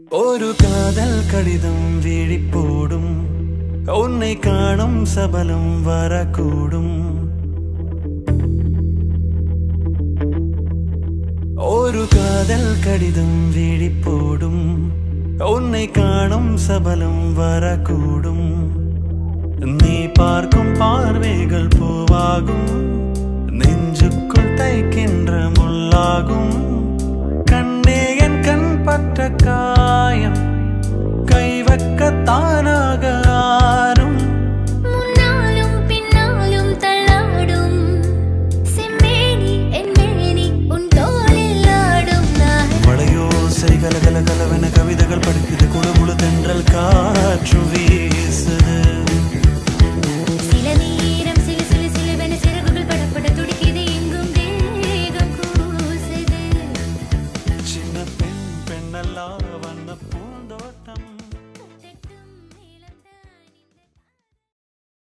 ஒரு காதல் கடிதம் விழிப்போடும் உன்னை காணும் சபலம் வரக்கூடும் ஒரு காதல் கடிதம் விழிப்போடும் உன்னை காணும் சபலம் வரக்கூடும் நீ பார்க்கும் பார்வைகள் பூவாகும் நெஞ்சுக்குள் தைக்கின்ற முள்ளாகும் கண்ணே என் கண் பற்ற காயம் கை வைக்க தானாக ஆறும் முன்னாலும் பின்னாலும் தள்ளாடும் செம்மேனி என் மேனி உன் தோளில் ஆடும் நான் மழையோசை கலகல கலவென கவிதைகள் படிக்குது குழு குழு தென்றல் காற்று வீசுது சில நேரம் சிலு சிலு சிலுவென சிறகுகள் படப்பட துடிக்குது எங்கும் தேகம் கூசுது சின்ன பெண் பெண்ணெல்லாம்